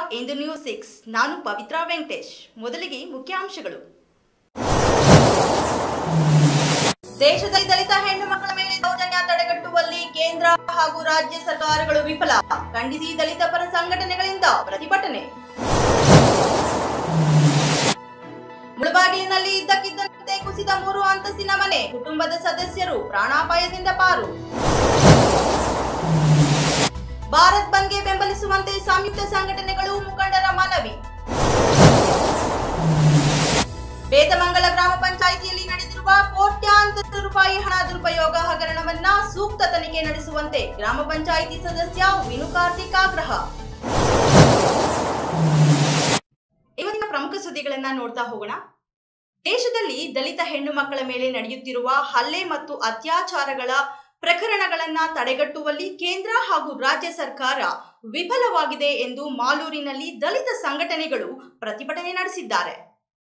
ಇಂದು news six ನಾನು ಪವಿತ್ರ ವೆಂಕಟೇಶ್ ಮೊದಲಿಗೆ ಮುಖ್ಯಾಂಶಗಳು ದೇಶದಲ್ಲಿ ದಲಿತ ಹೆಣ್ಣು ಮಕ್ಕಳ ಮೇಲೆ ದೌರ್ಜನ್ಯ ತಡೆಗಟ್ಟುವಲ್ಲಿ ಕೇಂದ್ರ ಹಾಗೂ ರಾಜ್ಯ ಸರ್ಕಾರಗಳು ವಿಫಲ ಖಂಡಿಸಿ ದಲಿತ ಪರ ಸಂಘಟನೆಗಳಿಂದ ಪ್ರತಿಭಟನೆ ಮುಳಬಾಗಿಲಿನಲ್ಲಿ ಇದ್ದಕ್ಕಿದ್ದಂತೆ ಕುಸಿದ ಮೂರು ಅಂತಸ್ತಿನ ಮನೆ ಕುಟುಂಬದ ಸದಸ್ಯರು ಪ್ರಾಣಾಪಾಯದಿಂದ ಪಾರು ಭಾರತ್ ಬಂದ್ಗೆ ಬೆಂಬಲಿಸುವಂತೆ ಸಂಯುಕ್ತ ಸಂಘಟನೆಗಳು ಮುಖಂಡರ ಮನವಿ ಬೇತಮಂಗಲ ಗ್ರಾಮ ಪಂಚಾಯಿತಿಯಲ್ಲಿ ನಡೆದಿರುವ ಕೋಟ್ಯಾಂತರ ರೂಪಾಯಿ ಹಣ ದುರುಪಯೋಗ ಹಗರಣವನ್ನ ಸೂಕ್ತ ತನಿಖೆ ನಡೆಸುವಂತೆ ಗ್ರಾಮ ಪಂಚಾಯಿತಿ ಸದಸ್ಯ ವಿನು ಕಾರ್ತಿಕ್ ಆಗ್ರಹ ಇವತ್ತಿನ ಪ್ರಮುಖ ಸುದ್ದಿಗಳನ್ನ ನೋಡ್ತಾ ಹೋಗೋಣ ದೇಶದಲ್ಲಿ ದಲಿತ ಹೆಣ್ಣು ಮಕ್ಕಳ ಮೇಲೆ ನಡೆಯುತ್ತಿರುವ ಹಲ್ಲೆ ಮತ್ತು ಅತ್ಯಾಚಾರಗಳ ಪ್ರಕರಣಗಳನ್ನ ತಡೆಗಟ್ಟುವಲ್ಲಿ ಕೇಂದ್ರ ಹಾಗೂ ರಾಜ್ಯ ಸರ್ಕಾರ ವಿಫಲವಾಗಿದೆ ಎಂದು ಮಾಲೂರಿನಲ್ಲಿ ದಲಿತ ಸಂಘಟನೆಗಳು ಪ್ರತಿಭಟನೆ ನಡೆಸಿದ್ದಾರೆ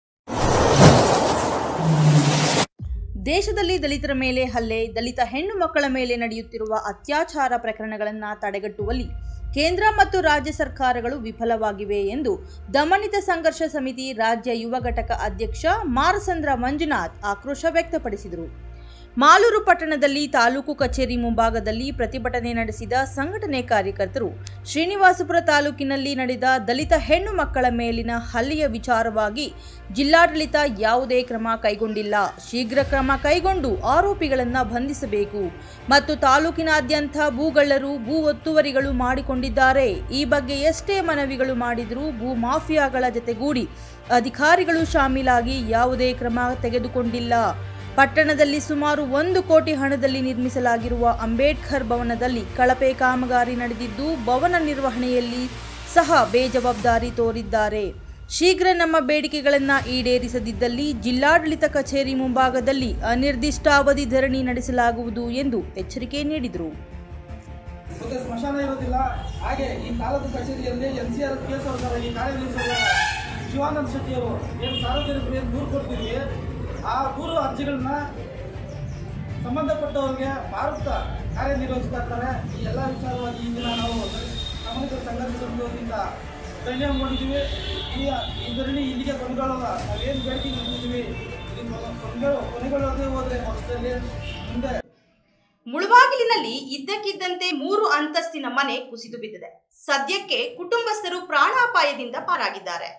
ದೇಶದಲ್ಲಿ ದಲಿತರ ಮೇಲೆ ಹಲ್ಲೆ ದಲಿತ ಹೆಣ್ಣು ಮಕ್ಕಳ ಮೇಲೆ ನಡೆಯುತ್ತಿರುವ ಅತ್ಯಾಚಾರ ಪ್ರಕರಣಗಳನ್ನು ತಡೆಗಟ್ಟುವಲ್ಲಿ ಕೇಂದ್ರ ಮತ್ತು ರಾಜ್ಯ ಸರ್ಕಾರಗಳು ವಿಫಲವಾಗಿವೆ ಎಂದು ದಮನಿತ ಸಂಘರ್ಷ ಸಮಿತಿ ರಾಜ್ಯ ಯುವ ಘಟಕ ಅಧ್ಯಕ್ಷ ಮಾರಸಂದ್ರ ಮಂಜುನಾಥ್ ಆಕ್ರೋಶ ವ್ಯಕ್ತಪಡಿಸಿದರು ಮಾಲೂರು ಪಟ್ಟಣದಲ್ಲಿ ತಾಲೂಕು ಕಚೇರಿ ಮುಂಭಾಗದಲ್ಲಿ ಪ್ರತಿಭಟನೆ ನಡೆಸಿದ ಸಂಘಟನೆ ಕಾರ್ಯಕರ್ತರು ಶ್ರೀನಿವಾಸಪುರ ತಾಲೂಕಿನಲ್ಲಿ ನಡೆದ ದಲಿತ ಹೆಣ್ಣು ಮಕ್ಕಳ ಮೇಲಿನ ಹಲ್ಲೆಯ ವಿಚಾರವಾಗಿ ಜಿಲ್ಲಾಡಳಿತ ಯಾವುದೇ ಕ್ರಮ ಕೈಗೊಂಡಿಲ್ಲ ಶೀಘ್ರ ಕ್ರಮ ಕೈಗೊಂಡು ಆರೋಪಿಗಳನ್ನು ಬಂಧಿಸಬೇಕು ಮತ್ತು ತಾಲೂಕಿನಾದ್ಯಂತ ಭೂಗಳ್ಳರು ಭೂ ಒತ್ತುವರಿಗಳು ಮಾಡಿಕೊಂಡಿದ್ದಾರೆ ಈ ಬಗ್ಗೆ ಎಷ್ಟೇ ಮನವಿಗಳು ಮಾಡಿದರೂ ಭೂ ಮಾಫಿಯಾಗಳ ಜತೆಗೂಡಿ ಅಧಿಕಾರಿಗಳು ಶಾಮೀಲಾಗಿ ಯಾವುದೇ ಕ್ರಮ ತೆಗೆದುಕೊಂಡಿಲ್ಲ ಪಟ್ಟಣದಲ್ಲಿ ಸುಮಾರು ಒಂದು ಕೋಟಿ ಹಣದಲ್ಲಿ ನಿರ್ಮಿಸಲಾಗಿರುವ ಅಂಬೇಡ್ಕರ್ ಭವನದಲ್ಲಿ ಕಳಪೆ ಕಾಮಗಾರಿ ನಡೆದಿದ್ದು ಭವನ ನಿರ್ವಹಣೆಯಲ್ಲಿ ಸಹ ಬೇಜವಾಬ್ದಾರಿ ತೋರಿದ್ದಾರೆ ಶೀಘ್ರ ನಮ್ಮ ಬೇಡಿಕೆಗಳನ್ನು ಈಡೇರಿಸದಿದ್ದಲ್ಲಿ ಜಿಲ್ಲಾಡಳಿತ ಕಚೇರಿ ಮುಂಭಾಗದಲ್ಲಿ ಅನಿರ್ದಿಷ್ಟಾವಧಿ ಧರಣಿ ನಡೆಸಲಾಗುವುದು ಎಂದು ಎಚ್ಚರಿಕೆ ನೀಡಿದರು ಮತ್ತೆ ಸ್ಮಶಾನ ಇರೋದಿಲ್ಲ ಹಾಗೆ ಈ ತಾಲೂಕು ಕಚೇರಿಯಲ್ಲಿ ಎನ್ ಸಿ ಆರ್ ಕೇಸ್ ಈ ಕಾರ್ಯನಿರ್ವಹಿಸುವ ಶಿವಾನಂದ ಶೆಟ್ಟಿ ಅವರು ಏನು ಸಾರ್ವಜನಿಕರು ಏನು ದೂರು ಕೊಡ್ತೀವಿ ಆ ದೂರು ಅರ್ಜಿಗಳನ್ನ ಸಂಬಂಧಪಟ್ಟವರಿಗೆ ಮಾರುತ್ತಾ ಕಾರ್ಯನಿರ್ವಹಿಸ್ತಾ ಇರ್ತಾರೆ ಈ ಎಲ್ಲ ವಿಚಾರವಾಗಿ ಈ ದಿನ ನಾವು ಸಾಮಾಜಿಕ ಸಂಘರ್ಷ ಸಮಿತಿ ವತಿಯಿಂದ ಧರಣಿ ಮಾಡಿದ್ದೀವಿ ಈ ಈ ಧರಣಿ ಇಲ್ಲಿಗೆ ಕೊನೆಗೊಳ್ಳಲ್ಲ ನಾವೇನು ಬೇಡಿಕೆ ಇಟ್ಟಿದ್ದೀವಿ ಇದು ಕೊನೆಗೊಳ್ಳ ಕೊನೆಗೊಳ್ಳದೆ ಹೋದರೆ ಪಕ್ಷದಲ್ಲಿ ಮುಂದೆ ಮುಳುಬಾಗಿಲಿನಲ್ಲಿ ಇದ್ದಕ್ಕಿದ್ದಂತೆ ಮೂರು ಅಂತಸ್ತಿನ ಮನೆ ಕುಸಿದು ಬಿದ್ದಿದೆ ಸದ್ಯಕ್ಕೆ ಕುಟುಂಬಸ್ಥರು ಪ್ರಾಣಾಪಾಯದಿಂದ ಪಾರಾಗಿದ್ದಾರೆ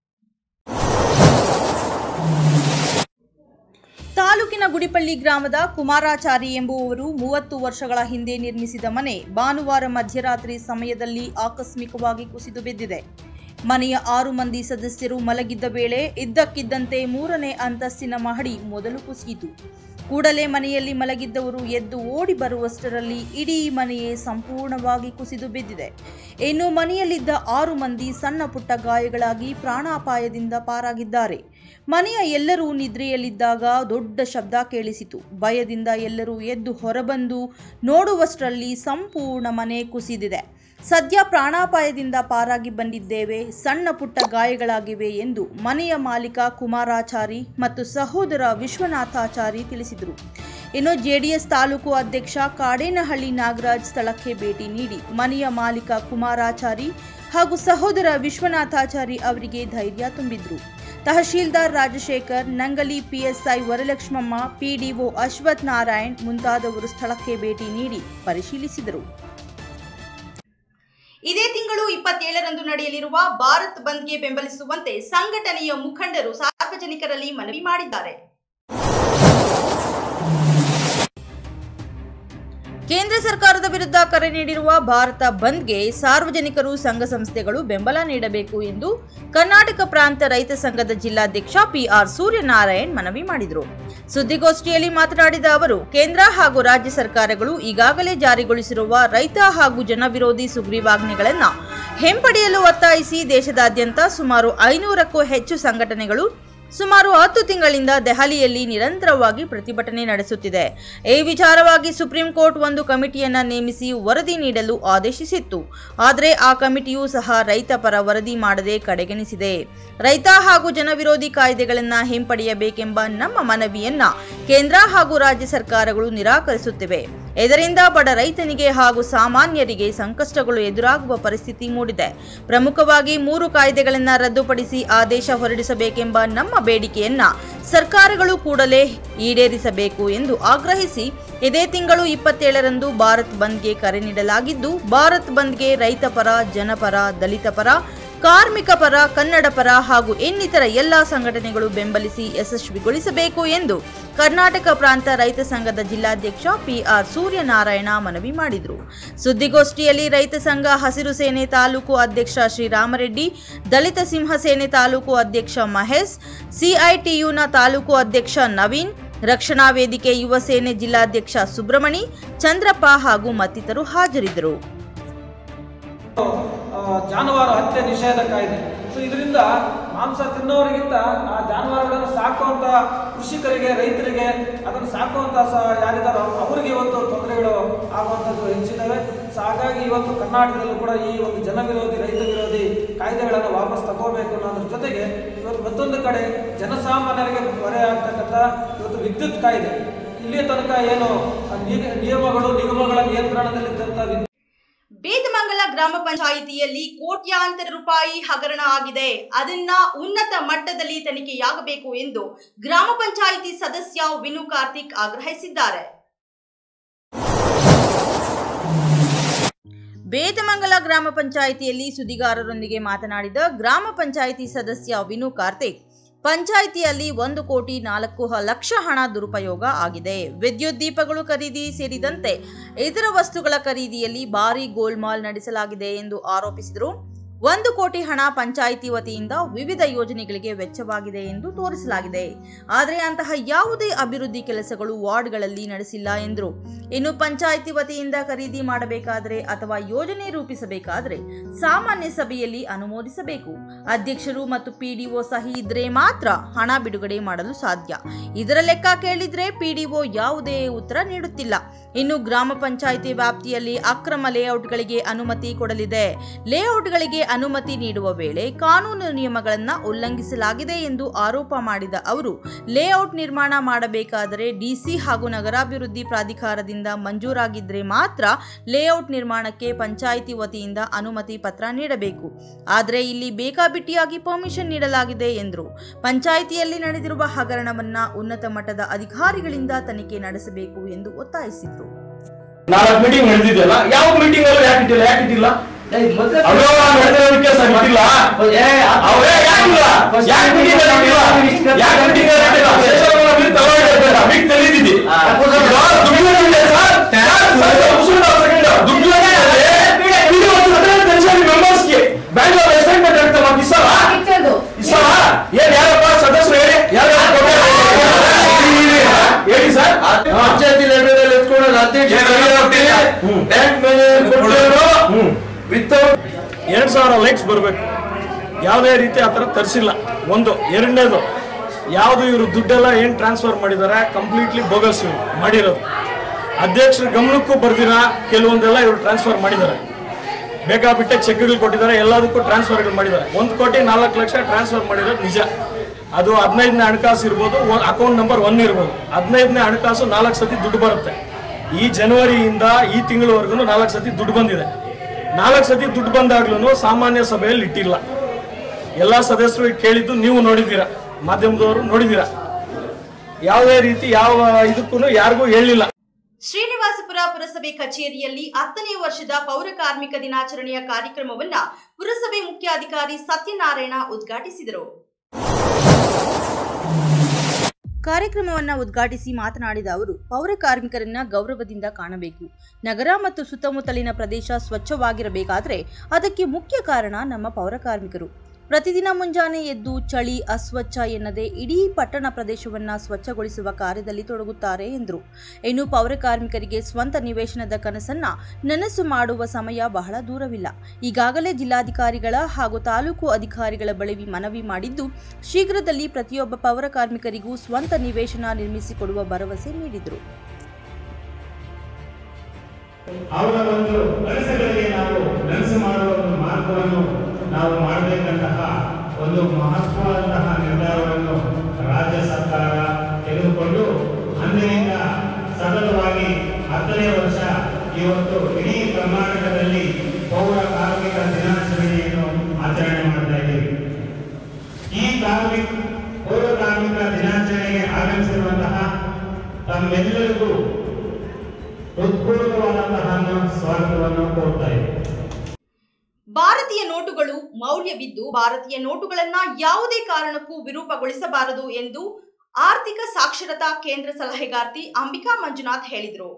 ತಾಲೂಕಿನ ಗುಡಿಪಳ್ಳಿ ಗ್ರಾಮದ ಕುಮಾರಾಚಾರಿ ಎಂಬುವವರು ಮೂವತ್ತು ವರ್ಷಗಳ ಹಿಂದೆ ನಿರ್ಮಿಸಿದ ಮನೆ ಭಾನುವಾರ ಮಧ್ಯರಾತ್ರಿ ಸಮಯದಲ್ಲಿ ಆಕಸ್ಮಿಕವಾಗಿ ಕುಸಿದು ಬಿದ್ದಿದೆ ಮನೆಯ ಆರು ಮಂದಿ ಸದಸ್ಯರು ಮಲಗಿದ್ದ ವೇಳೆ ಇದ್ದಕ್ಕಿದ್ದಂತೆ ಮೂರನೇ ಅಂತಸ್ತಿನ ಮಹಡಿ ಮೊದಲು ಕುಸಿಯಿತು ಕೂಡಲೇ ಮನೆಯಲ್ಲಿ ಮಲಗಿದ್ದವರು ಎದ್ದು ಓಡಿ ಬರುವಷ್ಟರಲ್ಲಿ ಇಡೀ ಮನೆಯೇ ಸಂಪೂರ್ಣವಾಗಿ ಕುಸಿದು ಬಿದ್ದಿದೆ ಇನ್ನು ಮನೆಯಲ್ಲಿದ್ದ ಆರು ಮಂದಿ ಸಣ್ಣ ಪುಟ್ಟ ಗಾಯಗಳಾಗಿ ಪ್ರಾಣಾಪಾಯದಿಂದ ಪಾರಾಗಿದ್ದಾರೆ ಮನೆಯ ಎಲ್ಲರೂ ನಿದ್ರೆಯಲ್ಲಿದ್ದಾಗ ದೊಡ್ಡ ಶಬ್ದ ಕೇಳಿಸಿತು ಭಯದಿಂದ ಎಲ್ಲರೂ ಎದ್ದು ಹೊರಬಂದು ನೋಡುವಷ್ಟರಲ್ಲಿ ಸಂಪೂರ್ಣ ಮನೆ ಕುಸಿದಿದೆ ಸದ್ಯ ಪ್ರಾಣಾಪಾಯದಿಂದ ಪಾರಾಗಿ ಬಂದಿದ್ದೇವೆ ಸಣ್ಣ ಪುಟ್ಟ ಗಾಯಗಳಾಗಿವೆ ಎಂದು ಮನೆಯ ಮಾಲೀಕ ಕುಮಾರಾಚಾರಿ ಮತ್ತು ಸಹೋದರ ವಿಶ್ವನಾಥಾಚಾರಿ ತಿಳಿಸಿದರು ಇನ್ನು ಜೆಡಿಎಸ್ ತಾಲೂಕು ಅಧ್ಯಕ್ಷ ಕಾಡೇನಹಳ್ಳಿ ನಾಗರಾಜ್ ಸ್ಥಳಕ್ಕೆ ಭೇಟಿ ನೀಡಿ ಮನೆಯ ಮಾಲೀಕ ಕುಮಾರಾಚಾರಿ ಹಾಗೂ ಸಹೋದರ ವಿಶ್ವನಾಥಾಚಾರಿ ಅವರಿಗೆ ಧೈರ್ಯ ತುಂಬಿದ್ರು ತಹಶೀಲ್ದಾರ್ ರಾಜಶೇಖರ್ ನಂಗಲಿ ಪಿಎಸ್ಐ ವರಲಕ್ಷ್ಮಮ್ಮ ಪಿಡಿಒ ಅಶ್ವಥ್ ನಾರಾಯಣ್ ಮುಂತಾದವರು ಸ್ಥಳಕ್ಕೆ ಭೇಟಿ ನೀಡಿ ಪರಿಶೀಲಿಸಿದರು ಇದೇ ತಿಂಗಳು ಇಪ್ಪತ್ತೇಳರಂದು ನಡೆಯಲಿರುವ ಭಾರತ್ ಬಂದ್ಗೆ ಬೆಂಬಲಿಸುವಂತೆ ಸಂಘಟನೆಯ ಮುಖಂಡರು ಸಾರ್ವಜನಿಕರಲ್ಲಿ ಮನವಿ ಮಾಡಿದ್ದಾರೆ ಕೇಂದ್ರ ಸರ್ಕಾರದ ವಿರುದ್ಧ ಕರೆ ನೀಡಿರುವ ಭಾರತ ಬಂದ್ಗೆ ಸಾರ್ವಜನಿಕರು ಸಂಘ ಸಂಸ್ಥೆಗಳು ಬೆಂಬಲ ನೀಡಬೇಕು ಎಂದು ಕರ್ನಾಟಕ ಪ್ರಾಂತ ರೈತ ಸಂಘದ ಜಿಲ್ಲಾಧ್ಯಕ್ಷ ಪಿಆರ್ ಸೂರ್ಯನಾರಾಯಣ್ ಮನವಿ ಮಾಡಿದರು ಸುದ್ದಿಗೋಷ್ಠಿಯಲ್ಲಿ ಮಾತನಾಡಿದ ಅವರು ಕೇಂದ್ರ ಹಾಗೂ ರಾಜ್ಯ ಸರ್ಕಾರಗಳು ಈಗಾಗಲೇ ಜಾರಿಗೊಳಿಸಿರುವ ರೈತ ಹಾಗೂ ಜನವಿರೋಧಿ ಸುಗ್ರೀವಾಜ್ಞೆಗಳನ್ನು ಹಿಂಪಡೆಯಲು ಒತ್ತಾಯಿಸಿ ದೇಶದಾದ್ಯಂತ ಸುಮಾರು ಐನೂರಕ್ಕೂ ಹೆಚ್ಚು ಸಂಘಟನೆಗಳು ಸುಮಾರು ಹತ್ತು ತಿಂಗಳಿಂದ ದೆಹಲಿಯಲ್ಲಿ ನಿರಂತರವಾಗಿ ಪ್ರತಿಭಟನೆ ನಡೆಸುತ್ತಿದೆ ಈ ವಿಚಾರವಾಗಿ ಸುಪ್ರೀಂ ಕೋರ್ಟ್ ಒಂದು ಕಮಿಟಿಯನ್ನ ನೇಮಿಸಿ ವರದಿ ನೀಡಲು ಆದೇಶಿಸಿತ್ತು ಆದರೆ ಆ ಕಮಿಟಿಯೂ ಸಹ ರೈತ ಪರ ವರದಿ ಮಾಡದೆ ಕಡೆಗಣಿಸಿದೆ ರೈತ ಹಾಗೂ ಜನವಿರೋಧಿ ಕಾಯ್ದೆಗಳನ್ನ ಹಿಂಪಡೆಯಬೇಕೆಂಬ ನಮ್ಮ ಮನವಿಯನ್ನ ಕೇಂದ್ರ ಹಾಗೂ ರಾಜ್ಯ ಸರ್ಕಾರಗಳು ನಿರಾಕರಿಸುತ್ತಿವೆ ಇದರಿಂದ ಬಡ ರೈತನಿಗೆ ಹಾಗೂ ಸಾಮಾನ್ಯರಿಗೆ ಸಂಕಷ್ಟಗಳು ಎದುರಾಗುವ ಪರಿಸ್ಥಿತಿ ಮೂಡಿದೆ ಪ್ರಮುಖವಾಗಿ ಮೂರು ಕಾಯ್ದೆಗಳನ್ನು ರದ್ದುಪಡಿಸಿ ಆದೇಶ ಹೊರಡಿಸಬೇಕೆಂಬ ನಮ್ಮ ಬೇಡಿಕೆಯನ್ನ ಸರ್ಕಾರಗಳು ಕೂಡಲೇ ಈಡೇರಿಸಬೇಕು ಎಂದು ಆಗ್ರಹಿಸಿ ಇದೇ ತಿಂಗಳು ಇಪ್ಪತ್ತೇಳರಂದು ಭಾರತ್ ಬಂದ್ಗೆ ಕರೆ ನೀಡಲಾಗಿದ್ದು ಭಾರತ್ ಬಂದ್ಗೆ ರೈತ ಪರ ಜನಪರ ದಲಿತ ಪರ ಕಾರ್ಮಿಕ ಪರ ಕನ್ನಡ ಪರ ಹಾಗೂ ಇನ್ನಿತರ ಎಲ್ಲಾ ಸಂಘಟನೆಗಳು ಬೆಂಬಲಿಸಿ ಯಶಸ್ವಿಗೊಳಿಸಬೇಕು ಎಂದು ಕರ್ನಾಟಕ ಪ್ರಾಂತ ರೈತ ಸಂಘದ ಜಿಲ್ಲಾಧ್ಯಕ್ಷ ಪಿಆರ್ ಸೂರ್ಯನಾರಾಯಣ ಮನವಿ ಮಾಡಿದರು ಸುದ್ದಿಗೋಷ್ಠಿಯಲ್ಲಿ ರೈತ ಸಂಘ ಹಸಿರು ಸೇನೆ ತಾಲೂಕು ಅಧ್ಯಕ್ಷ ಶ್ರೀರಾಮರೆಡ್ಡಿ ದಲಿತ ಸಿಂಹ ಸೇನೆ ತಾಲೂಕು ಅಧ್ಯಕ್ಷ ಮಹೇಶ್ ಸಿಐಟಿಯುನ ತಾಲೂಕು ಅಧ್ಯಕ್ಷ ನವೀನ್ ರಕ್ಷಣಾ ವೇದಿಕೆ ಯುವ ಸೇನೆ ಜಿಲ್ಲಾಧ್ಯಕ್ಷ ಸುಬ್ರಮಣಿ ಚಂದ್ರಪ್ಪ ಹಾಗೂ ಮತ್ತಿತರರು ಹಾಜರಿದ್ದರು ಆ, ಜಾನುವಾರು ಹತ್ಯೆ ನಿಷೇಧ ಕಾಯ್ದೆ ಸೊ ಇದರಿಂದ ಮಾಂಸ ತಿನ್ನೋರಿಗಿಂತ ಆ ಜಾನುವಾರುಗಳನ್ನು ಸಾಕುವಂತ ಕೃಷಿಕರಿಗೆ ರೈತರಿಗೆ ಅದನ್ನು ಸಾಕುವಂತ ಸ ಯಾರಿದ್ದಾರೋ ಅವರಿಗೆ ಇವತ್ತು ತೊಂದರೆಗಳು ಆಗುವಂಥದ್ದು ಹೆಚ್ಚಿದ್ದಾವೆ ಸೊ ಹಾಗಾಗಿ ಇವತ್ತು ಕರ್ನಾಟಕದಲ್ಲೂ ಕೂಡ ಈ ಒಂದು ಜನ ವಿರೋಧಿ ರೈತ ವಿರೋಧಿ ಕಾಯ್ದೆಗಳನ್ನು ವಾಪಸ್ ತಗೋಬೇಕು ಅನ್ನೋದ್ರ ಜೊತೆಗೆ ಇವತ್ತು ಮತ್ತೊಂದು ಕಡೆ ಜನಸಾಮಾನ್ಯರಿಗೆ ಹೊರೆ ಆಗ್ತಕ್ಕಂಥ ಇವತ್ತು ವಿದ್ಯುತ್ ಕಾಯ್ದೆ ಇಲ್ಲಿಯ ತನಕ ಏನು ಆ ನಿಯ- ನಿಯಮಗಳು ನಿಗಮಗಳ ನಿಯಂತ್ರಣದಲ್ಲಿದ್ದಂಥ ವಿದ್ಯುತ್ ಬೇತಮಂಗಲ ಗ್ರಾಮ ಪಂಚಾಯಿತಿಯಲ್ಲಿ ಕೋಟ್ಯಾಂತರ ರೂಪಾಯಿ ಹಗರಣ ಆಗಿದೆ ಅದನ್ನ ಉನ್ನತ ಮಟ್ಟದಲ್ಲಿ ತನಿಖೆಯಾಗಬೇಕು ಎಂದು ಗ್ರಾಮ ಪಂಚಾಯಿತಿ ಸದಸ್ಯ ವಿನು ಕಾರ್ತಿಕ್ ಆಗ್ರಹಿಸಿದ್ದಾರೆ ಬೇತಮಂಗಲ ಗ್ರಾಮ ಪಂಚಾಯಿತಿಯಲ್ಲಿ ಸುದ್ದಿಗಾರರೊಂದಿಗೆ ಮಾತನಾಡಿದ ಗ್ರಾಮ ಪಂಚಾಯಿತಿ ಸದಸ್ಯ ವಿನು ಕಾರ್ತಿಕ್ ಪಂಚಾಯಿತಿಯಲ್ಲಿ ಒಂದು ಕೋಟಿ ನಾಲ್ಕು ಹ- ಲಕ್ಷ ಹಣ ದುರುಪಯೋಗ ಆಗಿದೆ ವಿದ್ಯುತ್ ದೀಪಗಳು ಖರೀದಿ ಸೇರಿದಂತೆ ಇತರ ವಸ್ತುಗಳ ಖರೀದಿಯಲ್ಲಿ ಭಾರಿ ಗೋಲ್ಮಾಲ್ ನಡೆಸಲಾಗಿದೆ ಎಂದು ಆರೋಪಿಸಿದರು ಒಂದು ಕೋಟಿ ಹಣ ಪಂಚಾಯಿತಿ ವತಿಯಿಂದ ವಿವಿಧ ಯೋಜನೆಗಳಿಗೆ ವೆಚ್ಚವಾಗಿದೆ ಎಂದು ತೋರಿಸಲಾಗಿದೆ ಆದರೆ ಅಂತಹ ಯಾವುದೇ ಅಭಿವೃದ್ಧಿ ಕೆಲಸಗಳು ವಾರ್ಡ್ಗಳಲ್ಲಿ ನಡೆಸಿಲ್ಲ ಎಂದರು ಇನ್ನು ಪಂಚಾಯಿತಿ ವತಿಯಿಂದ ಖರೀದಿ ಮಾಡಬೇಕಾದರೆ ಅಥವಾ ಯೋಜನೆ ರೂಪಿಸಬೇಕಾದರೆ ಸಾಮಾನ್ಯ ಸಭೆಯಲ್ಲಿ ಅನುಮೋದಿಸಬೇಕು ಅಧ್ಯಕ್ಷರು ಮತ್ತು ಪಿಡಿಒ ಸಹಿ ಇದ್ರೆ ಮಾತ್ರ ಹಣ ಬಿಡುಗಡೆ ಮಾಡಲು ಸಾಧ್ಯ ಇದರ ಲೆಕ್ಕ ಕೇಳಿದ್ರೆ ಪಿಡಿಒ ಯಾವುದೇ ಉತ್ತರ ನೀಡುತ್ತಿಲ್ಲ ಇನ್ನು ಗ್ರಾಮ ಪಂಚಾಯಿತಿ ವ್ಯಾಪ್ತಿಯಲ್ಲಿ ಅಕ್ರಮ ಲೇಔಟ್ಗಳಿಗೆ ಅನುಮತಿ ಕೊಡಲಿದೆ ಲೇಔಟ್ಗಳಿಗೆ ಅನುಮತಿ ನೀಡುವ ವೇಳೆ ಕಾನೂನು ನಿಯಮಗಳನ್ನು ಉಲ್ಲಂಘಿಸಲಾಗಿದೆ ಎಂದು ಆರೋಪ ಮಾಡಿದ ಅವರು ಲೇಔಟ್ ನಿರ್ಮಾಣ ಮಾಡಬೇಕಾದರೆ ಡಿಸಿ ಹಾಗೂ ನಗರಾಭಿವೃದ್ಧಿ ಪ್ರಾಧಿಕಾರದಿಂದ ಮಂಜೂರಾಗಿದ್ದರೆ ಮಾತ್ರ ಲೇಔಟ್ ನಿರ್ಮಾಣಕ್ಕೆ ಪಂಚಾಯಿತಿ ವತಿಯಿಂದ ಅನುಮತಿ ಪತ್ರ ನೀಡಬೇಕು ಆದರೆ ಇಲ್ಲಿ ಬೇಕಾಬಿಟ್ಟಿಯಾಗಿ ಪರ್ಮಿಷನ್ ನೀಡಲಾಗಿದೆ ಎಂದರು ಪಂಚಾಯಿತಿಯಲ್ಲಿ ನಡೆದಿರುವ ಹಗರಣವನ್ನ ಉನ್ನತ ಮಟ್ಟದ ಅಧಿಕಾರಿಗಳಿಂದ ತನಿಖೆ ನಡೆಸಬೇಕು ಎಂದು ಒತ್ತಾಯಿಸಿದರು ನಾಲ್ಕು ಮೀಟಿಂಗ್ ನಡೆದಿದೆಯಲ್ಲ ಯಾವ ಮೀಟಿಂಗ್ ಅಲ್ಲೂ ಯಾಕೆ ಇಟ್ಟಿಲ್ಲ ಯಾಕೆ ಇಟ್ಟಿಲ್ಲ ಅವರೇ ನಡೆದಿರೋದಕ್ಕೆ ಸರ್ ಇಟ್ಟಿಲ್ಲ ಅವರೇ ಯಾಕಿಲ್ಲ ಯಾಕೆ ಮೀಟಿಂಗ್ ಅಲ್ಲಿ ಇಟ್ಟಿಲ್ಲ ಯಾಕೆ ಮೀಟಿಂಗ್ ಅಲ್ಲಿ ಇಟ್ಟಿಲ್ಲ ಶೇಷವನ್ನ ಬಿಟ್ಟು ತಗೊಳ್ಳಿ ಅಂತ ಬಿಟ್ಟು ತಿಳಿದಿದ್ದಿ ದುಡ್ಡು ಸರ್ ದುಡ್ಡು ಮೆಂಬರ್ಸ್ಗೆ ಬ್ಯಾಂಗ್ಳೂರ್ ಅಸೈನ್ಮೆಂಟ್ ಅಂತ ಮತ್ತೆ ಇಸಲ್ಲ ಇಸಲ್ಲ ಏನ್ ಯಾರಪ್ಪ ಸದಸ್ಯರು ಹೇಳಿ ಯಾರು ಹೇಳಿ ಸರ್ ಪಂಚಾಯತಿ ಲೈಬ್ರರಿಯಲ್ಲಿ ಎತ್ಕೊಳ್ಳೋದು ಅಧ್ಯಕ್ಷ ಹ್ಮ್. ಬ್ಯಾಂಕ್ ಮ್ಯಾನೇಜರ್ ಕೊಟ್ಟಿರೋರು ಹ್ಮ್ ವಿತೌಟ್ ಎರಡು ಸಾವಿರ ಲೈಕ್ಸ್ ಬರಬೇಕು ಯಾವುದೇ ರೀತಿ ಆ ಥರ ತರಿಸಿಲ್ಲ ಒಂದು ಎರಡನೇದು ಯಾವುದು ಇವರು ದುಡ್ಡೆಲ್ಲ ಏನು ಟ್ರಾನ್ಸ್ಫರ್ ಮಾಡಿದ್ದಾರೆ ಕಂಪ್ಲೀಟ್ಲಿ ಬೋಗಸ್ ಇವರು ಮಾಡಿರೋದು ಅಧ್ಯಕ್ಷರ ಗಮನಕ್ಕೂ ಬರ್ದಿರ ಕೆಲವೊಂದೆಲ್ಲ ಇವರು ಟ್ರಾನ್ಸ್ಫರ್ ಮಾಡಿದ್ದಾರೆ ಬೇಕಾಬಿಟ್ಟೆ ಚೆಕ್ಗಳು ಕೊಟ್ಟಿದ್ದಾರೆ ಎಲ್ಲದಕ್ಕೂ ಟ್ರಾನ್ಸ್ಫರ್ಗಳು ಮಾಡಿದ್ದಾರೆ ಒಂದು ಕೋಟಿ ನಾಲ್ಕು ಲಕ್ಷ ಟ್ರಾನ್ಸ್ಫರ್ ಮಾಡಿರೋದು ನಿಜ ಅದು ಹದಿನೈದನೇ ಹಣಕಾಸು ಇರ್ಬೋದು ಅಕೌಂಟ್ ನಂಬರ್ ಒನ್ ಇರ್ಬೋದು ಹದಿನೈದನೇ ಹಣಕಾಸು ನಾಲ್ಕು ಸತಿ ದುಡ್ಡು ಬರುತ್ತೆ ಈ ಜನವರಿಯಿಂದ ಈ ತಿಂಗಳವರೆಗೂ ನಾಲ್ಕು ಸತಿ ದುಡ್ಡು ಬಂದಿದೆ ನಾಲ್ಕು ಸತಿ ದುಡ್ಡು ಬಂದಾಗ್ಲೂ ಸಾಮಾನ್ಯ ಸಭೆಯಲ್ಲಿ ಇಟ್ಟಿಲ್ಲ ಎಲ್ಲ ಸದಸ್ಯರು ಕೇಳಿದ್ದು ನೀವು ನೋಡಿದ್ದೀರಾ ಮಾಧ್ಯಮದವರು ನೋಡಿದ್ದೀರಾ ಯಾವುದೇ ರೀತಿ ಯಾವ ಇದಕ್ಕೂ ಯಾರಿಗೂ ಹೇಳಿಲ್ಲ ಶ್ರೀನಿವಾಸಪುರ ಪುರಸಭೆ ಕಚೇರಿಯಲ್ಲಿ ಹತ್ತನೇ ವರ್ಷದ ಪೌರ ಕಾರ್ಮಿಕ ದಿನಾಚರಣೆಯ ಕಾರ್ಯಕ್ರಮವನ್ನ ಪುರಸಭೆ ಮುಖ್ಯಾಧಿಕಾರಿ ಸತ್ಯನಾರಾಯಣ ಉದ್ಘಾಟಿಸಿದರು ಕಾರ್ಯಕ್ರಮವನ್ನು ಉದ್ಘಾಟಿಸಿ ಮಾತನಾಡಿದ ಅವರು ಪೌರ ಕಾರ್ಮಿಕರನ್ನ ಗೌರವದಿಂದ ಕಾಣಬೇಕು ನಗರ ಮತ್ತು ಸುತ್ತಮುತ್ತಲಿನ ಪ್ರದೇಶ ಸ್ವಚ್ಛವಾಗಿರಬೇಕಾದರೆ ಅದಕ್ಕೆ ಮುಖ್ಯ ಕಾರಣ ನಮ್ಮ ಪೌರ ಕಾರ್ಮಿಕರು ಪ್ರತಿದಿನ ಮುಂಜಾನೆ ಎದ್ದು ಚಳಿ ಅಸ್ವಚ್ಛ ಎನ್ನದೆ ಇಡೀ ಪಟ್ಟಣ ಪ್ರದೇಶವನ್ನ ಸ್ವಚ್ಛಗೊಳಿಸುವ ಕಾರ್ಯದಲ್ಲಿ ತೊಡಗುತ್ತಾರೆ ಎಂದರು ಇನ್ನು ಪೌರ ಕಾರ್ಮಿಕರಿಗೆ ಸ್ವಂತ ನಿವೇಶನದ ಕನಸನ್ನ ನನಸು ಮಾಡುವ ಸಮಯ ಬಹಳ ದೂರವಿಲ್ಲ ಈಗಾಗಲೇ ಜಿಲ್ಲಾಧಿಕಾರಿಗಳ ಹಾಗೂ ತಾಲೂಕು ಅಧಿಕಾರಿಗಳ ಬಳಿ ಮನವಿ ಮಾಡಿದ್ದು ಶೀಘ್ರದಲ್ಲಿ ಪ್ರತಿಯೊಬ್ಬ ಪೌರ ಕಾರ್ಮಿಕರಿಗೂ ಸ್ವಂತ ನಿವೇಶನ ನಿರ್ಮಿಸಿಕೊಡುವ ಭರವಸೆ ನೀಡಿದರು ಅವರ ಒಂದು ಕೆಲಸಗಳಿಗೆ ನಾವು ನನಸು ಮಾಡುವ ಒಂದು ಮಾರ್ಗವನ್ನು ನಾವು ಮಾಡಬೇಕಂತಹ ಒಂದು ಮಹತ್ವದಂತಹ ನಿರ್ಧಾರವನ್ನು ರಾಜ್ಯ ಸರ್ಕಾರ ತೆಗೆದುಕೊಂಡು ಅಂದಿನಿಂದ ಸತತವಾಗಿ ಹತ್ತನೇ ವರ್ಷ ಇವತ್ತು ಇಡೀ ಕರ್ನಾಟಕದಲ್ಲಿ ಪೌರ ಕಾರ್ಮಿಕ ದಿನಾಚರಣೆಯನ್ನು ಆಚರಣೆ ಮಾಡ್ತಾ ಇದ್ದೀವಿ ಈ ಕಾರ್ಮಿಕ ಪೌರ ಕಾರ್ಮಿಕ ದಿನಾಚರಣೆಗೆ ಆಗಮಿಸಿರುವಂತಹ ತಮ್ಮೆಲ್ಲರಿಗೂ ಹೃತ್ಪೂರ್ವಕವಾದಂತಹ ಸ್ವಾಗತವನ್ನು ಕೋರ್ತಾ ಇದ್ದೀವಿ ಭಾರತೀಯ ನೋಟುಗಳು ಮೌಲ್ಯವಿದ್ದು ಭಾರತೀಯ ನೋಟುಗಳನ್ನ ಯಾವುದೇ ಕಾರಣಕ್ಕೂ ವಿರೂಪಗೊಳಿಸಬಾರದು ಎಂದು ಆರ್ಥಿಕ ಸಾಕ್ಷರತಾ ಕೇಂದ್ರ ಸಲಹೆಗಾರ್ತಿ ಅಂಬಿಕಾ ಮಂಜುನಾಥ್ ಹೇಳಿದರು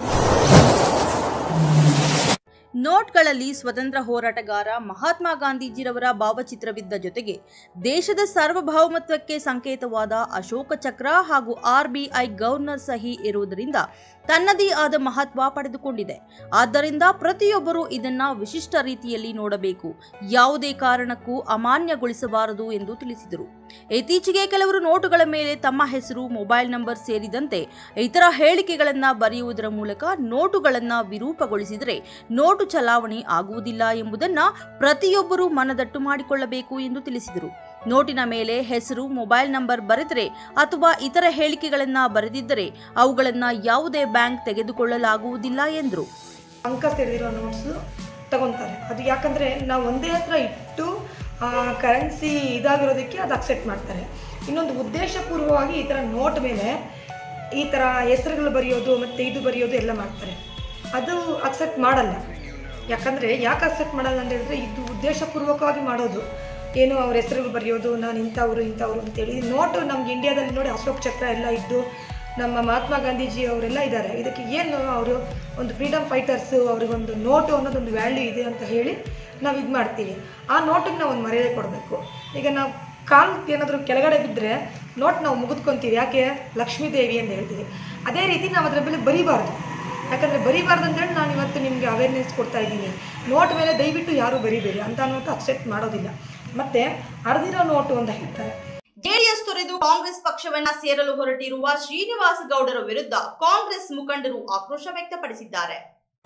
ನೋಟ್ಗಳಲ್ಲಿ ಸ್ವತಂತ್ರ ಹೋರಾಟಗಾರ ಮಹಾತ್ಮ ಗಾಂಧೀಜಿರವರ ಭಾವಚಿತ್ರವಿದ್ದ ಜೊತೆಗೆ ದೇಶದ ಸಾರ್ವಭೌಮತ್ವಕ್ಕೆ ಸಂಕೇತವಾದ ಅಶೋಕ ಚಕ್ರ ಹಾಗೂ ಆರ್ಬಿಐ ಗವರ್ನರ್ ಸಹಿ ಇರುವುದರಿಂದ ತನ್ನದೇ ಆದ ಮಹತ್ವ ಪಡೆದುಕೊಂಡಿದೆ ಆದ್ದರಿಂದ ಪ್ರತಿಯೊಬ್ಬರೂ ಇದನ್ನ ವಿಶಿಷ್ಟ ರೀತಿಯಲ್ಲಿ ನೋಡಬೇಕು ಯಾವುದೇ ಕಾರಣಕ್ಕೂ ಅಮಾನ್ಯಗೊಳಿಸಬಾರದು ಎಂದು ತಿಳಿಸಿದರು ಇತ್ತೀಚೆಗೆ ಕೆಲವರು ನೋಟುಗಳ ಮೇಲೆ ತಮ್ಮ ಹೆಸರು ಮೊಬೈಲ್ ನಂಬರ್ ಸೇರಿದಂತೆ ಇತರ ಹೇಳಿಕೆಗಳನ್ನ ಬರೆಯುವುದರ ಮೂಲಕ ನೋಟುಗಳನ್ನ ವಿರೂಪಗೊಳಿಸಿದರೆ ನೋಟು ಚಲಾವಣೆ ಆಗುವುದಿಲ್ಲ ಎಂಬುದನ್ನ ಪ್ರತಿಯೊಬ್ಬರೂ ಮನದಟ್ಟು ಮಾಡಿಕೊಳ್ಳಬೇಕು ಎಂದು ತಿಳಿಸಿದರು ನೋಟಿನ ಮೇಲೆ ಹೆಸರು ಮೊಬೈಲ್ ನಂಬರ್ ಬರೆದರೆ ಅಥವಾ ಇತರ ಹೇಳಿಕೆಗಳನ್ನ ಬರೆದಿದ್ದರೆ ಅವುಗಳನ್ನ ಯಾವುದೇ ಬ್ಯಾಂಕ್ ತೆಗೆದುಕೊಳ್ಳಲಾಗುವುದಿಲ್ಲ ಎಂದರು ಅಂಕ ತೆಗೆದಿರೋ ನೋಟ್ಸು ತಗೊತಾರೆ ಅದು ಯಾಕಂದರೆ ನಾವು ಒಂದೇ ಹತ್ರ ಇಟ್ಟು ಕರೆನ್ಸಿ ಇದಾಗಿರೋದಕ್ಕೆ ಅದು ಅಕ್ಸೆಪ್ಟ್ ಮಾಡ್ತಾರೆ ಇನ್ನೊಂದು ಉದ್ದೇಶಪೂರ್ವವಾಗಿ ಈ ಥರ ನೋಟ್ ಮೇಲೆ ಈ ಥರ ಹೆಸರುಗಳು ಬರೆಯೋದು ಮತ್ತು ಇದು ಬರೆಯೋದು ಎಲ್ಲ ಮಾಡ್ತಾರೆ ಅದು ಅಕ್ಸೆಪ್ಟ್ ಮಾಡಲ್ಲ ಯಾಕಂದರೆ ಯಾಕೆ ಅಕ್ಸೆಪ್ಟ್ ಮಾಡಲ್ಲ ಅಂತ ಹೇಳಿದ್ರೆ ಇದು ಉದ್ದೇಶಪೂರ್ವಕವಾಗಿ ಮಾಡೋದು ಏನು ಅವ್ರ ಹೆಸರುಗಳು ಬರೆಯೋದು ನಾನು ಇಂಥವ್ರು ಇಂಥವ್ರು ಅಂತೇಳಿ ನೋಟು ನಮ್ಗೆ ಇಂಡಿಯಾದಲ್ಲಿ ನೋಡಿ ಅಶೋಕ್ ಚಕ್ರ ಎಲ್ಲ ಇದ್ದು ನಮ್ಮ ಮಹಾತ್ಮ ಗಾಂಧೀಜಿ ಅವರೆಲ್ಲ ಇದ್ದಾರೆ ಇದಕ್ಕೆ ಏನು ಅವರು ಒಂದು ಫ್ರೀಡಮ್ ಫೈಟರ್ಸು ಅವ್ರಿಗೊಂದು ನೋಟು ಅನ್ನೋದೊಂದು ವ್ಯಾಲ್ಯೂ ಇದೆ ಅಂತ ಹೇಳಿ ನಾವು ಇದು ಮಾಡ್ತೀವಿ ಆ ನೋಟಿಗೆ ನಾವು ಒಂದು ಮರ್ಯಾದೆ ಕೊಡಬೇಕು ಈಗ ನಾವು ಕಾಲು ಏನಾದರೂ ಕೆಳಗಡೆ ಬಿದ್ದರೆ ನೋಟ್ ನಾವು ಮುಗಿದ್ಕೊತೀವಿ ಯಾಕೆ ಲಕ್ಷ್ಮೀ ದೇವಿ ಅಂತ ಹೇಳ್ತೀವಿ ಅದೇ ರೀತಿ ನಾವು ಅದರ ಮೇಲೆ ಬರಿಬಾರ್ದು ಯಾಕಂದರೆ ಬರಿಬಾರ್ದು ಅಂತೇಳಿ ನಾನು ಇವತ್ತು ನಿಮಗೆ ಅವೇರ್ನೆಸ್ ಕೊಡ್ತಾ ಇದ್ದೀನಿ ನೋಟ್ ಮೇಲೆ ದಯವಿಟ್ಟು ಯಾರೂ ಬರಿಬೇಡಿ ಅಂತ ನೋಟು ಅಕ್ಸೆಪ್ಟ್ ಮಾಡೋದಿಲ್ಲ ಮತ್ತು ಅರ್ದಿರೋ ನೋಟು ಅಂತ ಹೇಳ್ತಾರೆ ಜೆಡಿಎಸ್ ತೊರೆದು ಕಾಂಗ್ರೆಸ್ ಪಕ್ಷವನ್ನ ಸೇರಲು ಹೊರಟಿರುವ ಶ್ರೀನಿವಾಸ ಗೌಡರ ವಿರುದ್ಧ ಕಾಂಗ್ರೆಸ್ ಮುಖಂಡರು ಆಕ್ರೋಶ ವ್ಯಕ್ತಪಡಿಸಿದ್ದಾರೆ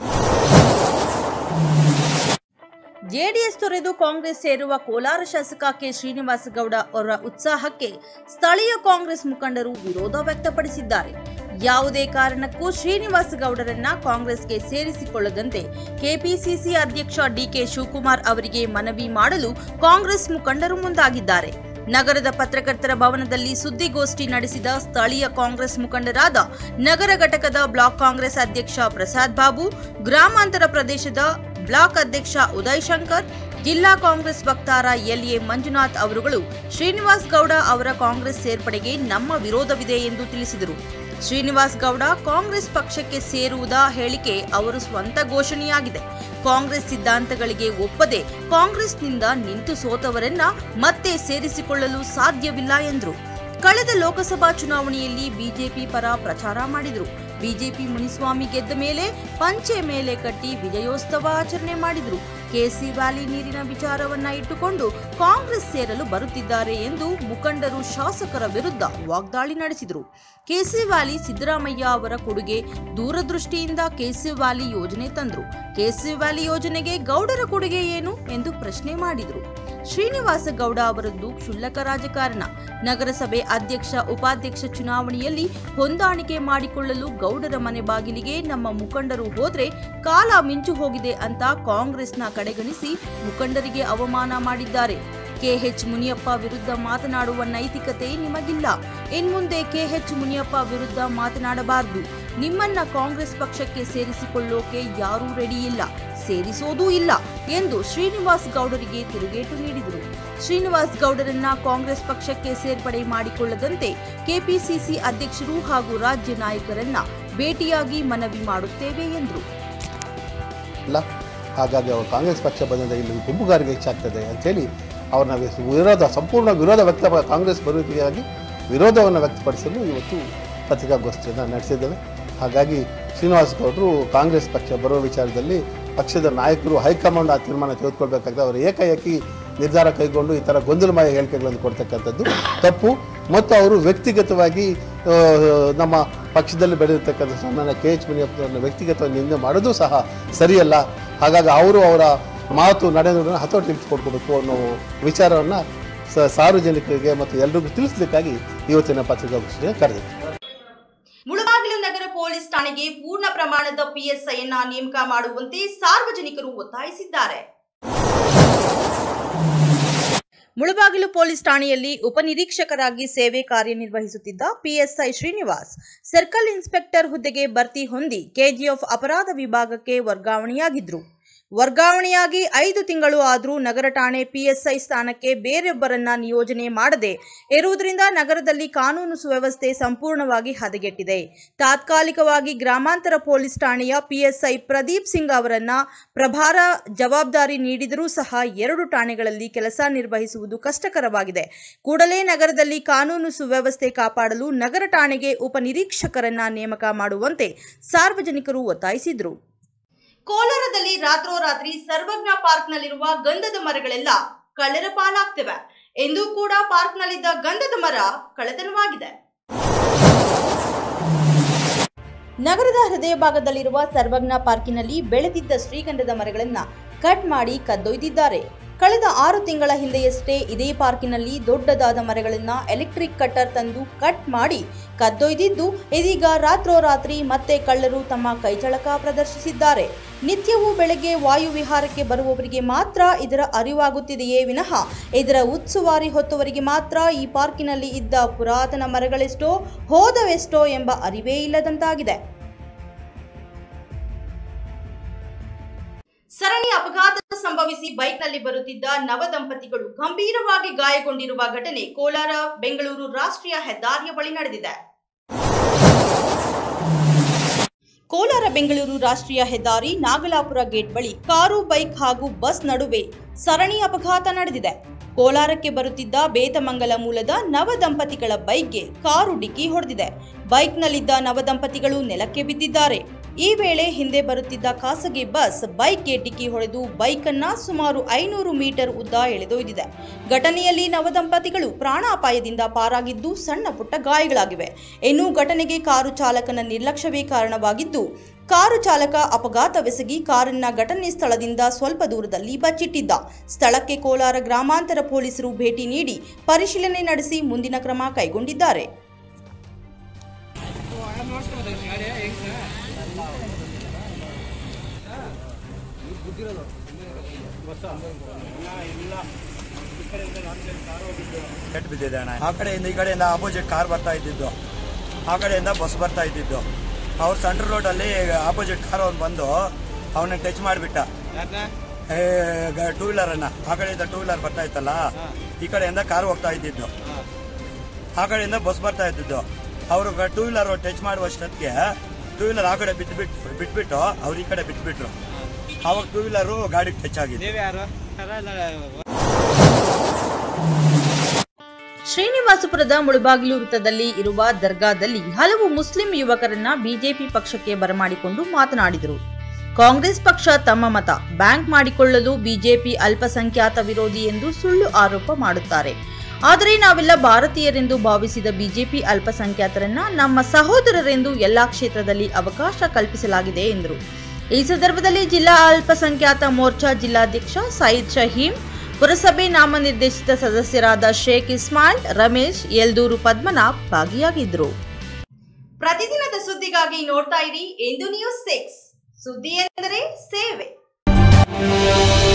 ಜೆಡಿಎಸ್ ತೊರೆದು ಕಾಂಗ್ರೆಸ್ ಸೇರುವ ಕೋಲಾರ ಶಾಸಕ ಕೆ ಶ್ರೀನಿವಾಸ ಗೌಡ ಅವರ ಉತ್ಸಾಹಕ್ಕೆ ಸ್ಥಳೀಯ ಕಾಂಗ್ರೆಸ್ ಮುಖಂಡರು ವಿರೋಧ ವ್ಯಕ್ತಪಡಿಸಿದ್ದಾರೆ ಯಾವುದೇ ಕಾರಣಕ್ಕೂ ಶ್ರೀನಿವಾಸ ಗೌಡರನ್ನ ಕಾಂಗ್ರೆಸ್ಗೆ ಸೇರಿಸಿಕೊಳ್ಳದಂತೆ ಕೆಪಿಸಿಸಿ ಅಧ್ಯಕ್ಷ ಡಿಕೆ ಶಿವಕುಮಾರ್ ಅವರಿಗೆ ಮನವಿ ಮಾಡಲು ಕಾಂಗ್ರೆಸ್ ಮುಖಂಡರು ಮುಂದಾಗಿದ್ದಾರೆ ನಗರದ ಪತ್ರಕರ್ತರ ಭವನದಲ್ಲಿ ಸುದ್ದಿಗೋಷ್ಠಿ ನಡೆಸಿದ ಸ್ಥಳೀಯ ಕಾಂಗ್ರೆಸ್ ಮುಖಂಡರಾದ ನಗರ ಘಟಕದ ಬ್ಲಾಕ್ ಕಾಂಗ್ರೆಸ್ ಅಧ್ಯಕ್ಷ ಪ್ರಸಾದ್ ಬಾಬು ಗ್ರಾಮಾಂತರ ಪ್ರದೇಶದ ಬ್ಲಾಕ್ ಅಧ್ಯಕ್ಷ ಉದಯ್ ಶಂಕರ್ ಜಿಲ್ಲಾ ಕಾಂಗ್ರೆಸ್ ವಕ್ತಾರ ಎಲ್ಎ ಮಂಜುನಾಥ್ ಅವರುಗಳು ಶ್ರೀನಿವಾಸ್ ಗೌಡ ಅವರ ಕಾಂಗ್ರೆಸ್ ಸೇರ್ಪಡೆಗೆ ನಮ್ಮ ವಿರೋಧವಿದೆ ಎಂದು ತಿಳಿಸಿದರು ಶ್ರೀನಿವಾಸ್ ಗೌಡ ಕಾಂಗ್ರೆಸ್ ಪಕ್ಷಕ್ಕೆ ಸೇರುವುದ ಹೇಳಿಕೆ ಅವರು ಸ್ವಂತ ಘೋಷಣೆಯಾಗಿದೆ ಕಾಂಗ್ರೆಸ್ ಸಿದ್ಧಾಂತಗಳಿಗೆ ಒಪ್ಪದೆ ಕಾಂಗ್ರೆಸ್ನಿಂದ ನಿಂತು ಸೋತವರನ್ನ ಮತ್ತೆ ಸೇರಿಸಿಕೊಳ್ಳಲು ಸಾಧ್ಯವಿಲ್ಲ ಎಂದರು ಕಳೆದ ಲೋಕಸಭಾ ಚುನಾವಣೆಯಲ್ಲಿ ಬಿಜೆಪಿ ಪರ ಪ್ರಚಾರ ಮಾಡಿದರು ಬಿಜೆಪಿ ಮುನಿಸ್ವಾಮಿ ಗೆದ್ದ ಮೇಲೆ ಪಂಚೆ ಮೇಲೆ ಕಟ್ಟಿ ವಿಜಯೋತ್ಸವ ಆಚರಣೆ ಮಾಡಿದರು ಕೆಸಿ ವ್ಯಾಲಿ ನೀರಿನ ವಿಚಾರವನ್ನ ಇಟ್ಟುಕೊಂಡು ಕಾಂಗ್ರೆಸ್ ಸೇರಲು ಬರುತ್ತಿದ್ದಾರೆ ಎಂದು ಮುಖಂಡರು ಶಾಸಕರ ವಿರುದ್ಧ ವಾಗ್ದಾಳಿ ನಡೆಸಿದರು ಕೆಸಿ ವ್ಯಾಲಿ ಸಿದ್ದರಾಮಯ್ಯ ಅವರ ಕೊಡುಗೆ ದೂರದೃಷ್ಟಿಯಿಂದ ಕೆಸಿ ವ್ಯಾಲಿ ಯೋಜನೆ ತಂದ್ರು ಕೆಸಿ ವ್ಯಾಲಿ ಯೋಜನೆಗೆ ಗೌಡರ ಕೊಡುಗೆ ಏನು ಎಂದು ಪ್ರಶ್ನೆ ಮಾಡಿದರು ಶ್ರೀನಿವಾಸ ಗೌಡ ಅವರದ್ದು ಕ್ಷುಲ್ಲಕ ರಾಜಕಾರಣ ನಗರಸಭೆ ಅಧ್ಯಕ್ಷ ಉಪಾಧ್ಯಕ್ಷ ಚುನಾವಣೆಯಲ್ಲಿ ಹೊಂದಾಣಿಕೆ ಮಾಡಿಕೊಳ್ಳಲು ಗೌಡರ ಮನೆ ಬಾಗಿಲಿಗೆ ನಮ್ಮ ಮುಖಂಡರು ಹೋದ್ರೆ ಕಾಲ ಮಿಂಚು ಹೋಗಿದೆ ಅಂತ ಕಾಂಗ್ರೆಸ್ನ ಕಡೆಗಣಿಸಿ ಮುಖಂಡರಿಗೆ ಅವಮಾನ ಮಾಡಿದ್ದಾರೆ ಕೆಎಚ್ ಮುನಿಯಪ್ಪ ವಿರುದ್ಧ ಮಾತನಾಡುವ ನೈತಿಕತೆ ನಿಮಗಿಲ್ಲ ಇನ್ಮುಂದೆ ಕೆಎಚ್ ಮುನಿಯಪ್ಪ ವಿರುದ್ಧ ಮಾತನಾಡಬಾರದು ನಿಮ್ಮನ್ನ ಕಾಂಗ್ರೆಸ್ ಪಕ್ಷಕ್ಕೆ ಸೇರಿಸಿಕೊಳ್ಳೋಕೆ ಯಾರೂ ರೆಡಿ ಇಲ್ಲ ಸೇರಿಸೋದೂ ಇಲ್ಲ ಎಂದು ಶ್ರೀನಿವಾಸ್ ಗೌಡರಿಗೆ ತಿರುಗೇಟು ನೀಡಿದರು ಶ್ರೀನಿವಾಸ್ ಗೌಡರನ್ನ ಕಾಂಗ್ರೆಸ್ ಪಕ್ಷಕ್ಕೆ ಸೇರ್ಪಡೆ ಮಾಡಿಕೊಳ್ಳದಂತೆ ಕೆಪಿಸಿಸಿ ಅಧ್ಯಕ್ಷರು ಹಾಗೂ ರಾಜ್ಯ ನಾಯಕರನ್ನ ಭೇಟಿಯಾಗಿ ಮನವಿ ಮಾಡುತ್ತೇವೆ ಎಂದರು ಇಲ್ಲ ಹಾಗಾಗಿ ಅವರು ಕಾಂಗ್ರೆಸ್ ಪಕ್ಷ ಬಂದಿದೆ ಇಲ್ಲಿ ಗುಂಪುಗಾರಿಕೆ ಹೆಚ್ಚಾಗ್ತದೆ ಅಂತೇಳಿ ಅವ್ರನ್ನ ವಿ- ವಿರೋಧ ಸಂಪೂರ್ಣ ವಿರೋಧ ವ್ಯಕ್ತ ಕಾಂಗ್ರೆಸ್ ಬರುವಿಕೆಯಾಗಿ ವಿರೋಧವನ್ನು ವ್ಯಕ್ತಪಡಿಸಲು ಇವತ್ತು ಪತ್ರಿಕಾಗೋಷ್ಠಿಯನ್ನು ನಡೆಸಿದ್ದೇವೆ ಹಾಗಾಗಿ ಶ್ರೀನಿವಾಸ್ ಗೌಡರು ಕಾಂಗ್ರೆಸ್ ಪಕ್ಷ ಬರುವ ವಿಚಾರದಲ್ಲಿ ಪಕ್ಷದ ನಾಯಕರು ಹೈಕಮಾಂಡ್ ಆ ತೀರ್ಮಾನ ತೆಗೆದುಕೊಳ್ಬೇಕಾದ್ರೆ ಅವರು ಏಕಾಏಕಿ ನಿರ್ಧಾರ ಕೈಗೊಂಡು ಈ ಥರ ಗೊಂದಲಮಯ ಹೇಳಿಕೆಗಳನ್ನು ಕೊಡ್ತಕ್ಕಂಥದ್ದು ತಪ್ಪು ಮತ್ತು ಅವರು ವ್ಯಕ್ತಿಗತವಾಗಿ ಆ, ನಮ್ಮ ಪಕ್ಷದಲ್ಲಿ ಬೆಳೆದಿರ್ತಕ್ಕಂಥ ಸನ್ಮಾನ್ಯ ಕೆ ಎಚ್ ಮುನಿಯಪ್ಪನವ್ರನ್ನ ವ್ಯಕ್ತಿಗತವಾಗಿ ನಿಂದೆ ಮಾಡೋದು ಸಹ ಸರಿಯಲ್ಲ ಹಾಗಾಗಿ ಅವರು ಅವರ ಮಾತು ನಡೆನುಡಿನ ಹತೋಟಿ ಕೊಡ್ಕೋಬೇಕು ಅನ್ನೋ ವಿಚಾರವನ್ನು ಸ ಸಾರ್ವಜನಿಕರಿಗೆ ಮತ್ತು ಎಲ್ರಿಗೂ ತಿಳಿಸ್ಲಿಕ್ಕಾಗಿ ಇವತ್ತಿನ ಪತ್ರಿಕಾಗೋಷ್ಠಿಯನ್ನು ಕರೆದಿತ್ತು ಮುಳಬಾಗಿಲು ನಗರ ಪೊಲೀಸ್ ಪೊಲೀಸ್ ಠಾಣೆಗೆ ಪೂರ್ಣ ಪ್ರಮಾಣದ ಪಿಎಸ್ಐಯನ್ನ ನೇಮಕ ಮಾಡುವಂತೆ ಸಾರ್ವಜನಿಕರು ಒತ್ತಾಯಿಸಿದ್ದಾರೆ ಮುಳಬಾಗಿಲು ಪೊಲೀಸ್ ಠಾಣೆಯಲ್ಲಿ ಉಪನಿರೀಕ್ಷಕರಾಗಿ ಸೇವೆ ಕಾರ್ಯನಿರ್ವಹಿಸುತ್ತಿದ್ದ ಪಿಎಸ್ಐ ಶ್ರೀನಿವಾಸ್ ಸರ್ಕಲ್ ಇನ್ಸ್ಪೆಕ್ಟರ್ ಹುದ್ದೆಗೆ ಭರ್ತಿ ಹೊಂದಿ ಕೆಜಿಎಫ್ ಅಪರಾಧ ವಿಭಾಗಕ್ಕೆ ವರ್ಗಾವಣೆಯಾಗಿದ್ರು ವರ್ಗಾವಣೆಯಾಗಿ ಐದು ತಿಂಗಳು ಆದರೂ ನಗರ ಠಾಣೆ ಪಿಎಸ್ಐ ಸ್ಥಾನಕ್ಕೆ ಬೇರೊಬ್ಬರನ್ನ ನಿಯೋಜನೆ ಮಾಡದೆ ಇರುವುದರಿಂದ ನಗರದಲ್ಲಿ ಕಾನೂನು ಸುವ್ಯವಸ್ಥೆ ಸಂಪೂರ್ಣವಾಗಿ ಹದಗೆಟ್ಟಿದೆ ತಾತ್ಕಾಲಿಕವಾಗಿ ಗ್ರಾಮಾಂತರ ಪೊಲೀಸ್ ಠಾಣೆಯ ಪಿಎಸ್ಐ ಪ್ರದೀಪ್ ಸಿಂಗ್ ಅವರನ್ನ ಪ್ರಭಾರ ಜವಾಬ್ದಾರಿ ನೀಡಿದರೂ ಸಹ ಎರಡು ಠಾಣೆಗಳಲ್ಲಿ ಕೆಲಸ ನಿರ್ವಹಿಸುವುದು ಕಷ್ಟಕರವಾಗಿದೆ ಕೂಡಲೇ ನಗರದಲ್ಲಿ ಕಾನೂನು ಸುವ್ಯವಸ್ಥೆ ಕಾಪಾಡಲು ನಗರ ಠಾಣೆಗೆ ಉಪನಿರೀಕ್ಷಕರನ್ನ ನೇಮಕ ಮಾಡುವಂತೆ ಸಾರ್ವಜನಿಕರು ಒತ್ತಾಯಿಸಿದರು ಕೋಲಾರದಲ್ಲಿ ರಾತ್ರೋರಾತ್ರಿ ಸರ್ವಜ್ಞ ಪಾರ್ಕ್ನಲ್ಲಿರುವ ಗಂಧದ ಮರಗಳೆಲ್ಲ ಕಳ್ಳರ ಪಾಲಾಗ್ತಿವೆ ಎಂದೂ ಕೂಡ ಪಾರ್ಕ್ನಲ್ಲಿದ್ದ ಗಂಧದ ಮರ ಕಳ್ಳತನವಾಗಿದೆ ನಗರದ ಹೃದಯ ಭಾಗದಲ್ಲಿರುವ ಸರ್ವಜ್ಞ ಪಾರ್ಕಿನಲ್ಲಿ ಬೆಳೆದಿದ್ದ ಶ್ರೀಗಂಧದ ಮರಗಳನ್ನು ಕಟ್ ಮಾಡಿ ಕದ್ದೊಯ್ದಿದ್ದಾರೆ ಕಳೆದ ಆರು ತಿಂಗಳ ಹಿಂದೆಯಷ್ಟೇ ಇದೇ ಪಾರ್ಕಿನಲ್ಲಿ ದೊಡ್ಡದಾದ ಮರಗಳನ್ನು ಎಲೆಕ್ಟ್ರಿಕ್ ಕಟ್ಟರ್ ತಂದು ಕಟ್ ಮಾಡಿ ಕದ್ದೊಯ್ದಿದ್ದು ಇದೀಗ ರಾತ್ರೋರಾತ್ರಿ ಮತ್ತೆ ಕಳ್ಳರು ತಮ್ಮ ಕೈಚಳಕ ಪ್ರದರ್ಶಿಸಿದ್ದಾರೆ ನಿತ್ಯವೂ ಬೆಳಗ್ಗೆ ವಾಯುವಿಹಾರಕ್ಕೆ ಬರುವವರಿಗೆ ಮಾತ್ರ ಇದರ ಅರಿವಾಗುತ್ತಿದೆಯೇ ವಿನಃ ಇದರ ಉತ್ಸುವಾರಿ ಹೊತ್ತವರಿಗೆ ಮಾತ್ರ ಈ ಪಾರ್ಕಿನಲ್ಲಿ ಇದ್ದ ಪುರಾತನ ಮರಗಳೆಷ್ಟೋ ಹೋದವೆಷ್ಟೋ ಎಂಬ ಅರಿವೇ ಇಲ್ಲದಂತಾಗಿದೆ ಸರಣಿ ಅಪಘಾತ ಸಂಭವಿಸಿ ಬೈಕ್ನಲ್ಲಿ ಬರುತ್ತಿದ್ದ ನವ ದಂಪತಿಗಳು ಗಂಭೀರವಾಗಿ ಗಾಯಗೊಂಡಿರುವ ಘಟನೆ ಕೋಲಾರ ಬೆಂಗಳೂರು ರಾಷ್ಟ್ರೀಯ ಹೆದ್ದಾರಿಯ ಬಳಿ ನಡೆದಿದೆ ಕೋಲಾರ ಬೆಂಗಳೂರು ರಾಷ್ಟ್ರೀಯ ಹೆದ್ದಾರಿ ನಾಗಲಾಪುರ ಗೇಟ್ ಬಳಿ ಕಾರು ಬೈಕ್ ಹಾಗೂ ಬಸ್ ನಡುವೆ ಸರಣಿ ಅಪಘಾತ ನಡೆದಿದೆ ಕೋಲಾರಕ್ಕೆ ಬರುತ್ತಿದ್ದ ಬೇತಮಂಗಲ ಮೂಲದ ನವ ದಂಪತಿಗಳ ಬೈಕ್ಗೆ ಕಾರು ಡಿಕ್ಕಿ ಹೊಡೆದಿದೆ ಬೈಕ್ನಲ್ಲಿದ್ದ ನವ ದಂಪತಿಗಳು ನೆಲಕ್ಕೆ ಬಿದ್ದಿದ್ದಾರೆ ಈ ವೇಳೆ ಹಿಂದೆ ಬರುತ್ತಿದ್ದ ಖಾಸಗಿ ಬಸ್ ಬೈಕ್ಗೆ ಡಿಕ್ಕಿ ಹೊಡೆದು ಬೈಕನ್ನ ಸುಮಾರು ಐನೂರು ಮೀಟರ್ ಉದ್ದ ಎಳೆದೊಯ್ದಿದೆ ಘಟನೆಯಲ್ಲಿ ನವದಂಪತಿಗಳು ಪ್ರಾಣಾಪಾಯದಿಂದ ಪಾರಾಗಿದ್ದು ಸಣ್ಣ ಪುಟ್ಟ ಗಾಯಗಳಾಗಿವೆ ಇನ್ನು ಘಟನೆಗೆ ಕಾರು ಚಾಲಕನ ನಿರ್ಲಕ್ಷ್ಯವೇ ಕಾರಣವಾಗಿದ್ದು ಕಾರು ಚಾಲಕ ಅಪಘಾತವೆಸಗಿ ಕಾರನ್ನ ಘಟನೆ ಸ್ಥಳದಿಂದ ಸ್ವಲ್ಪ ದೂರದಲ್ಲಿ ಬಚ್ಚಿಟ್ಟಿದ್ದ ಸ್ಥಳಕ್ಕೆ ಕೋಲಾರ ಗ್ರಾಮಾಂತರ ಪೊಲೀಸರು ಭೇಟಿ ನೀಡಿ ಪರಿಶೀಲನೆ ನಡೆಸಿ ಮುಂದಿನ ಕ್ರಮ ಕೈಗೊಂಡಿದ್ದಾರೆ ಕೆಟ್ಟು ಬಿದ್ದಿದೆ ಅಣ್ಣ ಆ ಕಡೆಯಿಂದ ಈ ಕಡೆಯಿಂದ ಆಪೋಸಿಟ್ ಕಾರ್ ಬರ್ತಾ ಇದ್ದಿದ್ದು ಆ ಕಡೆಯಿಂದ ಬಸ್ ಬರ್ತಾ ಇದ್ದಿದ್ದು ಅವ್ರು ಸೆಂಟ್ರಲ್ ರೋಡಲ್ಲಿ ಆಪೋಸಿಟ್ ಕಾರ್ ಅವ್ನು ಬಂದು ಅವನ್ನ ಟಚ್ ಮಾಡಿಬಿಟ್ಟ ಟೂ ವೀಲರ್ ಅನ್ನ ಆ ಕಡೆಯಿಂದ ಟೂ ವೀಲರ್ ಬರ್ತಾ ಇತ್ತಲ್ಲ ಈ ಕಡೆಯಿಂದ ಕಾರ್ ಹೋಗ್ತಾ ಇದ್ದಿದ್ದು ಆ ಕಡೆಯಿಂದ ಬಸ್ ಬರ್ತಾ ಇದ್ದಿದ್ದು ಅವರು ಟೂ ವೀಲರ್ ಟಚ್ ಮಾಡುವಷ್ಟೊತ್ತಿಗೆ ಟೂ ವೀಲರ್ ಆ ಕಡೆ ಬಿಟ್ಬಿಟ್ಟು ಬಿಟ್ಬಿಟ್ಟು ಅವ್ರು ಈ ಕಡೆ ಬಿಟ್ಬಿಟ್ರು ಅವಾಗ ಟೂ ವೀಲರು ಗಾಡಿಗೆ ಟಚ್ ಆಗಿದೆ ಶ್ರೀನಿವಾಸಪುರದ ಮುಳಬಾಗಿಲು ವೃತ್ತದಲ್ಲಿ ಇರುವ ದರ್ಗಾದಲ್ಲಿ ಹಲವು ಮುಸ್ಲಿಂ ಯುವಕರನ್ನ ಬಿಜೆಪಿ ಪಕ್ಷಕ್ಕೆ ಬರಮಾಡಿಕೊಂಡು ಮಾತನಾಡಿದರು ಕಾಂಗ್ರೆಸ್ ಪಕ್ಷ ತಮ್ಮ ಮತ ಬ್ಯಾಂಕ್ ಮಾಡಿಕೊಳ್ಳಲು ಬಿಜೆಪಿ ಅಲ್ಪಸಂಖ್ಯಾತ ವಿರೋಧಿ ಎಂದು ಸುಳ್ಳು ಆರೋಪ ಮಾಡುತ್ತಾರೆ ಆದರೆ ನಾವೆಲ್ಲ ಭಾರತೀಯರೆಂದು ಭಾವಿಸಿದ ಬಿಜೆಪಿ ಅಲ್ಪಸಂಖ್ಯಾತರನ್ನ ನಮ್ಮ ಸಹೋದರರೆಂದು ಎಲ್ಲಾ ಕ್ಷೇತ್ರದಲ್ಲಿ ಅವಕಾಶ ಕಲ್ಪಿಸಲಾಗಿದೆ ಎಂದರು ಈ ಸಂದರ್ಭದಲ್ಲಿ ಜಿಲ್ಲಾ ಅಲ್ಪಸಂಖ್ಯಾತ ಮೋರ್ಚಾ ಜಿಲ್ಲಾಧ್ಯಕ್ಷ ಸಯೀದ್ ಶಹೀಂ ಪುರಸಭೆ ನಾಮನಿರ್ದೇಶಿತ ಸದಸ್ಯರಾದ ಶೇಖ್ ಇಸ್ಮಾಯಿಲ್ ರಮೇಶ್ ಯಲ್ದೂರು ಪದ್ಮನಾಭ್ ಭಾಗಿಯಾಗಿದ್ದರು ಪ್ರತಿದಿನದ ಸುದ್ದಿಗಾಗಿ ನೋಡ್ತಾ ಇರಿ ಎಂದು ನ್ಯೂಸ್ ಸಿಕ್ಸ್ ಸುದ್ದಿ ಎಂದರೆ ಸೇವೆ